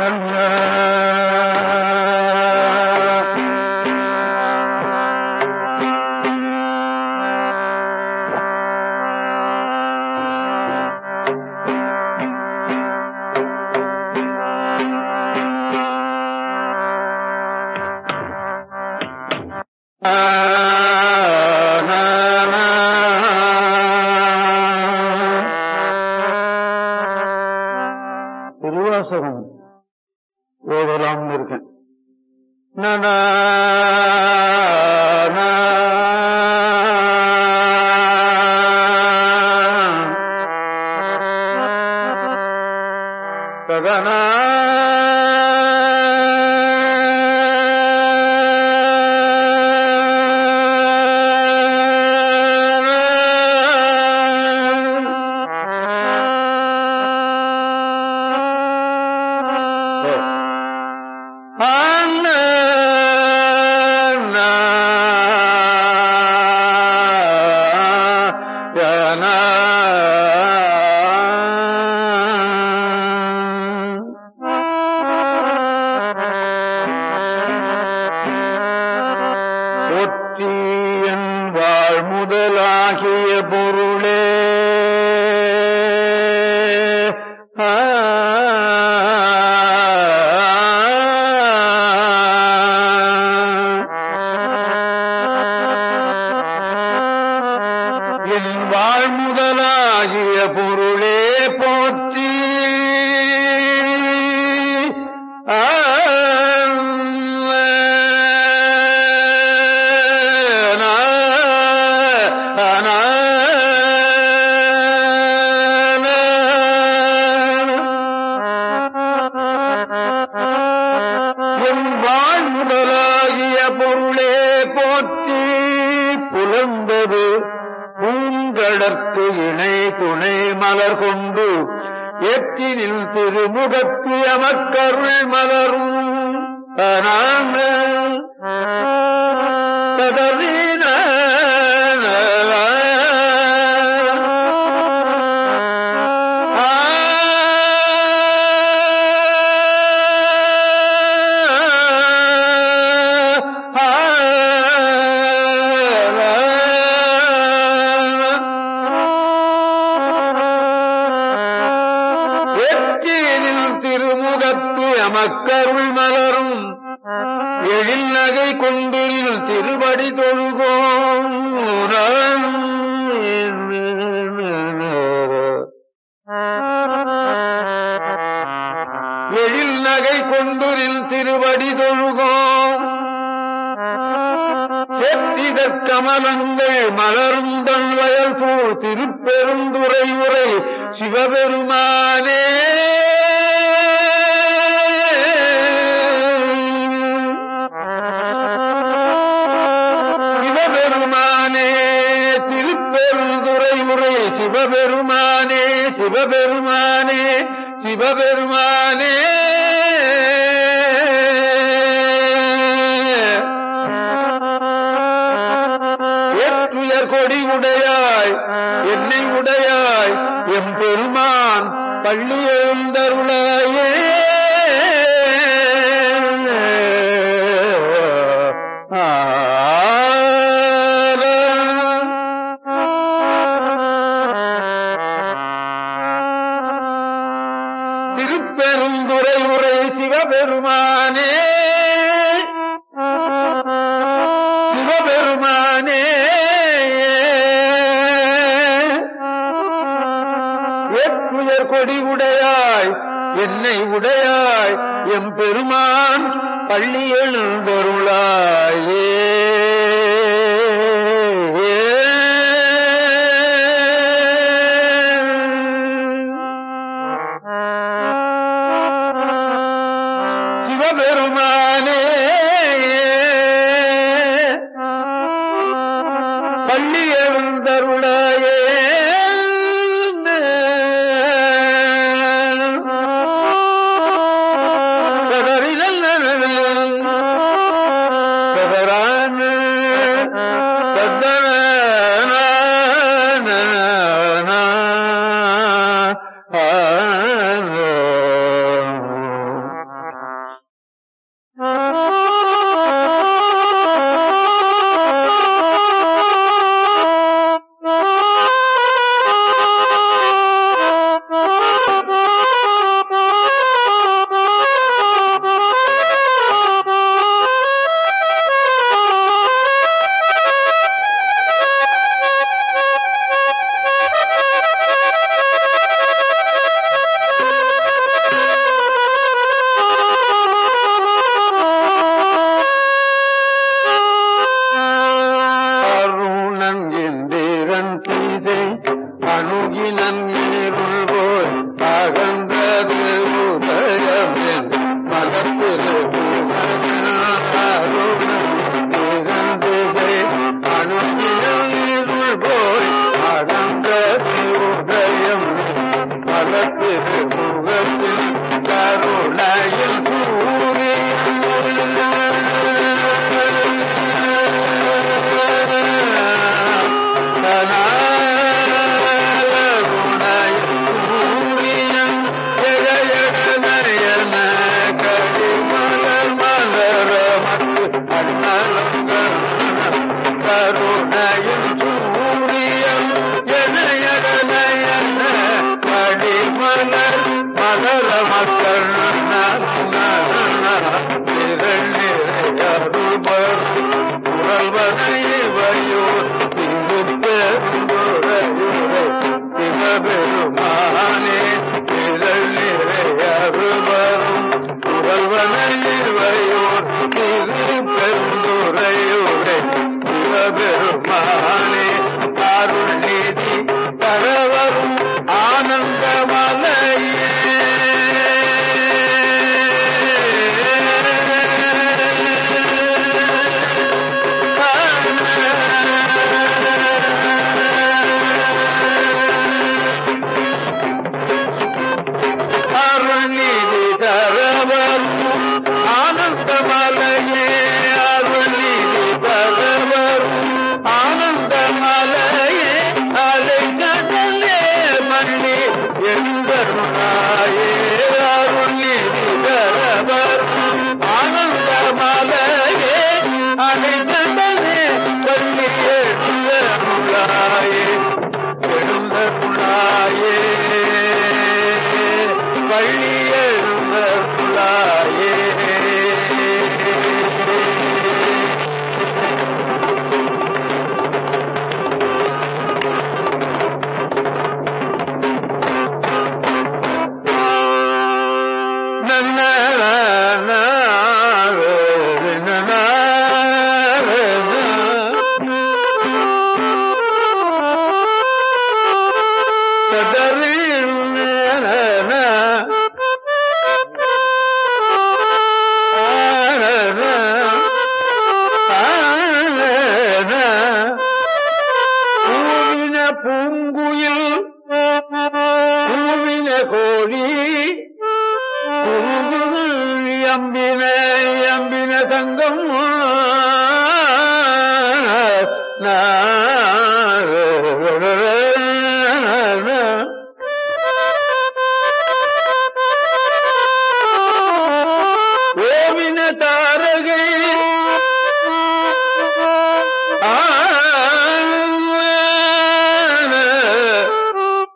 திருவாசகம் ஓதலாம்னு இருக்கேன் நன ககன ஒற்றியன் வாழ் முதலாகிய பொருளே ஆ. என் வாழ் முதலாகிய பொருளே போற்றி ஆ. என் வாழ் முதலாகிய பொருளே போற்றி புலம்பது பூங்கடற்கு இணை துணை மலர் கொண்டு எத்தினில் திருமுகத்து எமக்கருள் மலரும் தனான ததறின எத்தீனில் திருமுகத்து எமக்கருள் மலரும் எழில் நகை கொண்டில் திருவடி தொழுகோம் எழில் நகை கொண்டுரில் திருவடி தொழுகோம் செத்திதற் கமலங்கள் மலரும் தன் வயல் பூ திருப்பெருந்துரை உரை சிவபெருமானே சிவபெருமானே திருப்பெருந்துரை உரை சிவபெருமானே சிவபெருமானே சிவபெருமானே ஏற்றுயர் கொடி உடையாய் என்னை உடையாய் எம் பெருமான் பள்ளி எழுந்தருளாயே திருப்பெருந்துரை உரை சிவபெருமானே சிவபெருமானே ஏற்றுயர் கொடி உடையாய் என்னை உடையாய் எம் பெருமான் பள்ளி எழுந்தருளாயே சிவபெருமானே பள்ளி எழுந்தருளாயே சிவபெருமானே திரள் நிறையருவரும் புகழ்வனையோர் திரு பெருந்துரையுரை சிவபெருமானே அருள் நீதி தரவரும் ஆனந்தமலையே அருள்நீதி தரவரும் ஆனந்தமலையே அருள்நீதி தரவரும் ஆனந்தமலையே அலை கடலே மண்ணி எந்தருளாயே அருள்நீதி தரவரும் ஆனந்தமலையே அலை கடலே மண்ணி எழுந்தருளாயே எழுந்தருளாயே பள்ளி எழுந்தருளாயே நன்ன பூவின பூங்குயில் பூவின கோழி குருகுகள் அம்பின அம்பின தங்கம் ஓவின தாரகை ஆ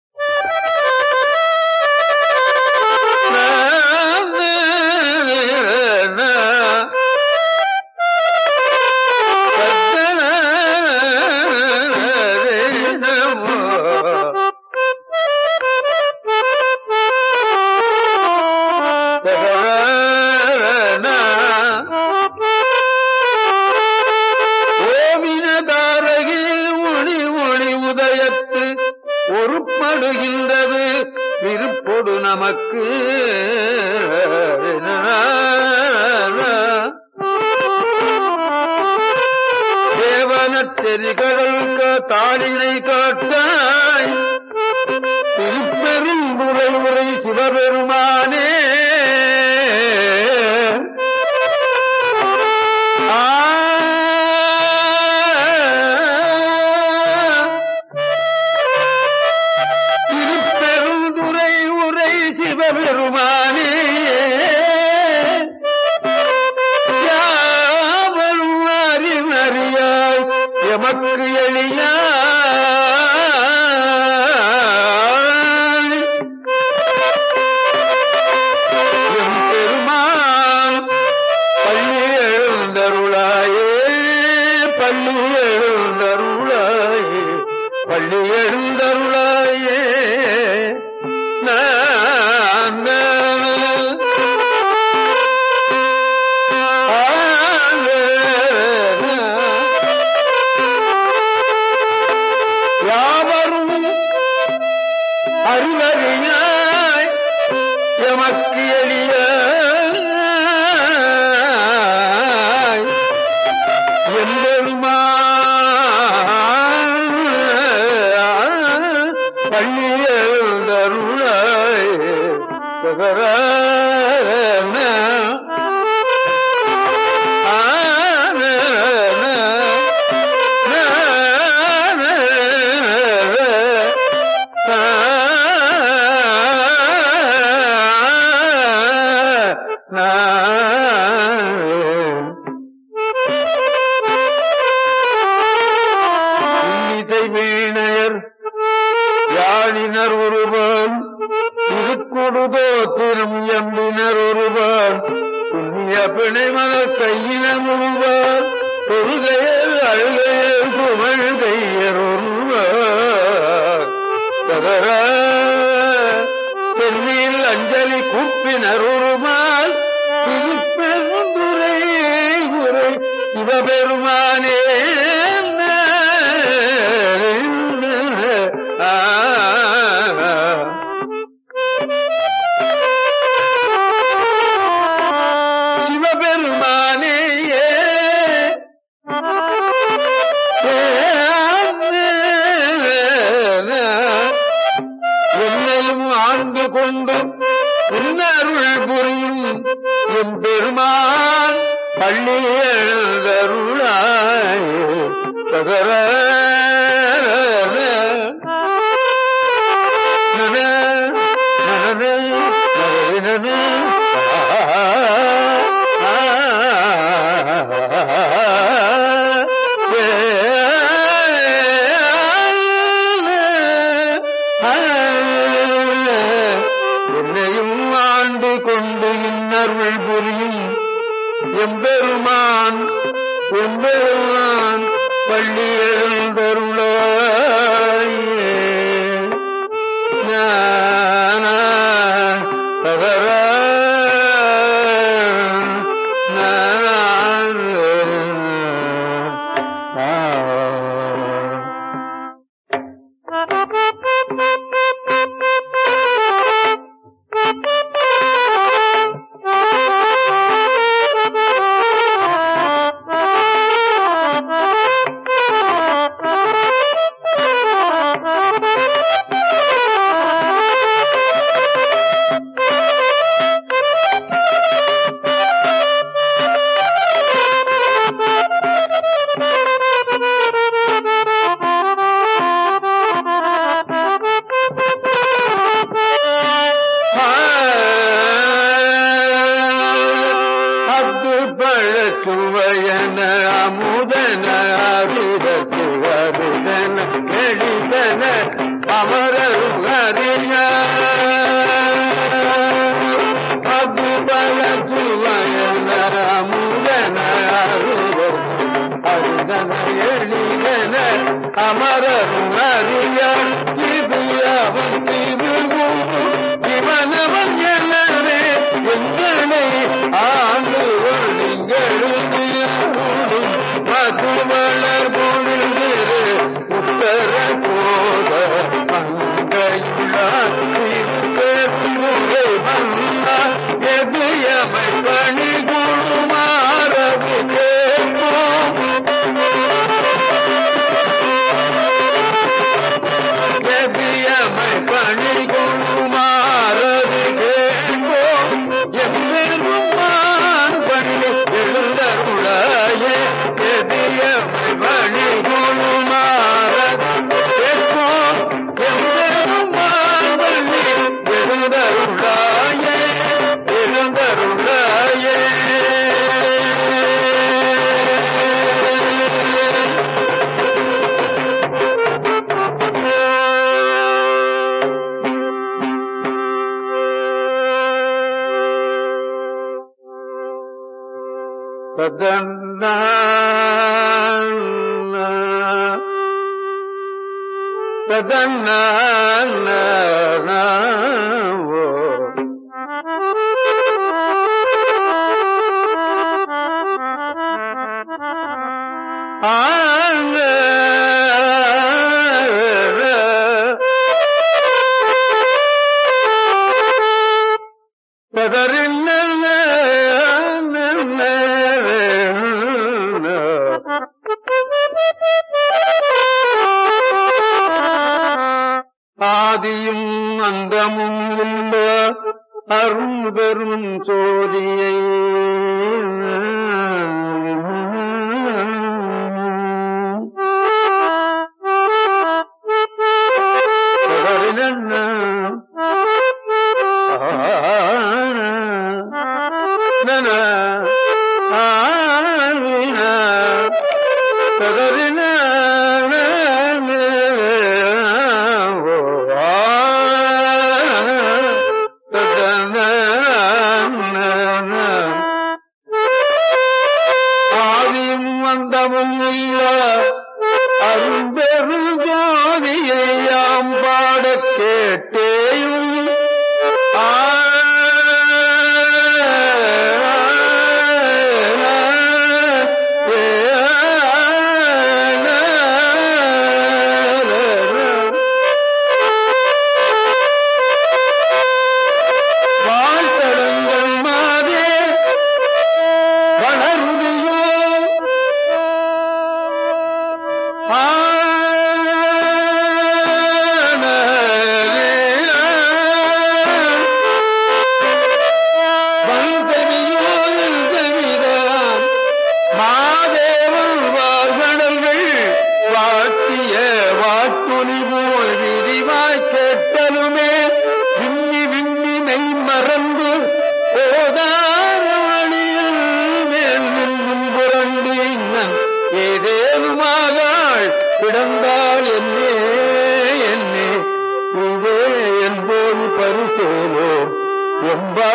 ஓமினதாரகி ஒளி ஒளி உதயத்து ஒருப்படுகின்றது விருப்பொடு நமக்கு தேவனத் தெரிகடல் தாளினை காட்டாய் திருப்பெரும் உரை உரை சிவபெருமானே திருப்பெருந்துரை உரை சிவபெருமானே யாவரும் அறிவறியாய் எமக்கு எளியாய் எம் பெருமான் பள்ளி எழுந்தருளாயே பள்ளி எழுந்தருளாயே பள்ளி எழுந்தருளாயே நான் யாவரும் அறிவறியாய் எமக்கு எளிய பள்ளி எழுந்தருளாய் இன்னிசை வீணையர் யாழினர் ஒருவன் திருக்கொடுதோ திரும் கூப்பினர் ஒருவர் புண்ணிய பிணை மலர் கையினர் ஒருவர் தொழுகையர் அழுகையர் புகழ் கையர் ஒருவர் தகர தென்னில் அஞ்சலி கூப்பினர் ஒருமால் திருப்பெருந்துரை உரை சிவபெருமானே ஆ சிவபெருமானேயே என்னையும் ஆண்டு கொண்டு உன்னருள் புரியும் என் பெருமான் பள்ளி எழுந்தருளாய் தகர என்னையும் ஆண்டு கொண்டு இன்னருள் புரியும் எம்பெருமான் எம்பெருமான் பள்ளி எழுந்தருளாயே ஞான பகர அத்து பழச்சுவையன அமுதன அரிதற்கு அரிதன கெடிதன அமரரும் அறிய அத்து பழச்சுவையன அமுதன அரிதற்கு அரிதன எளிதன அமரரும் அறிய இது அவன் திருவும் இவனவன் எனவே எங்களை ஆண்டு நீங்களும் மதுமலர் பொழுதிரு உத்தர கோத மங்கையுறை மன்னா எதியமை பணி குருமாரது கேட்போம் எதியமை பணி குருமாரது கேட்போம் எம்பெருமான் பணி எழுந்தருளாயே எதியமை பணி குருமாரது கேட்போம் எம்பெருமான் பணி எழுந்தருளாயே எழுந்தருளாயே ததன்ன ததன்ன ஆதியும் அந்தமும் உள்ள அரும்பெரும் சோதியை ததன ஆதியும் அந்தமும் இல்ல அரும்பெரு ஜோதியை யாம் பாடக் கேட்டேயும் வாழ்த்தடங்கள் மாதே வளர்ந்தியோ மாதேவன் வாழ்கடல்கள் வாட்டிய வாத்துணி போல் விரிவாய் கேட்டலுமே விண்ணி விண்ணி மெய் மறந்து போதாரணியில் மேல் நின்றும் புரண்டு இன்னம் ஏதேனுமாகாள் கிடந்தாள் என்னே என்னே இதே என்போது பரிசேலோ எம்பா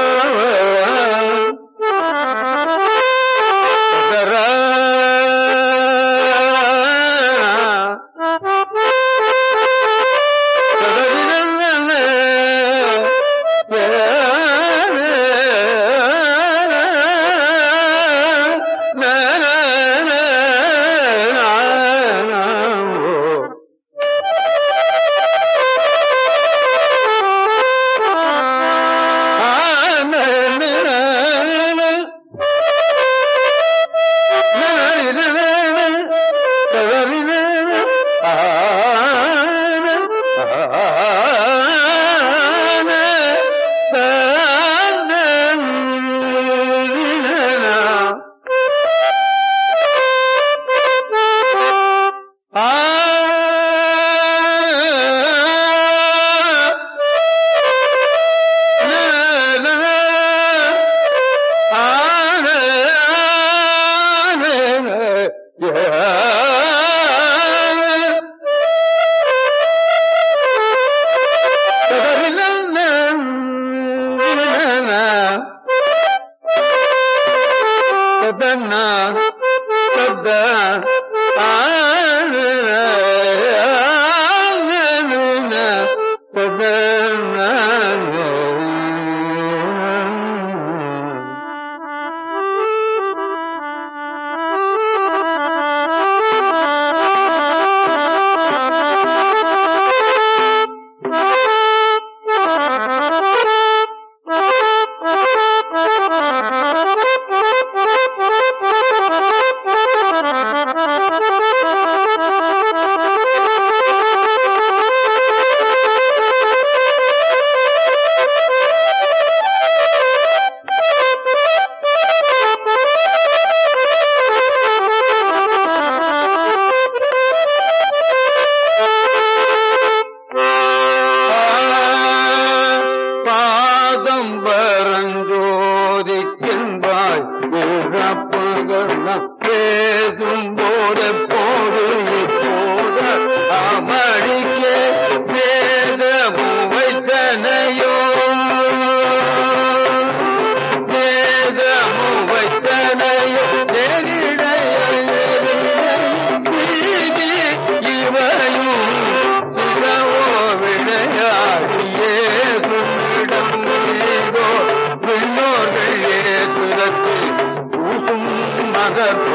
பாதம் பரஞ்சோதிக்கின்றாய் பேதும் போத போது இப்போத அமளிக்கே வேதமும் வைத்தனையோ வேதமும் வைத்தனையோ நீதி இவரையும் சிவவோ விளையாடியே துன்னிடம் ஏதோ விண்ணோர்கள் ஏத்துதற்கு பூசும் மகர்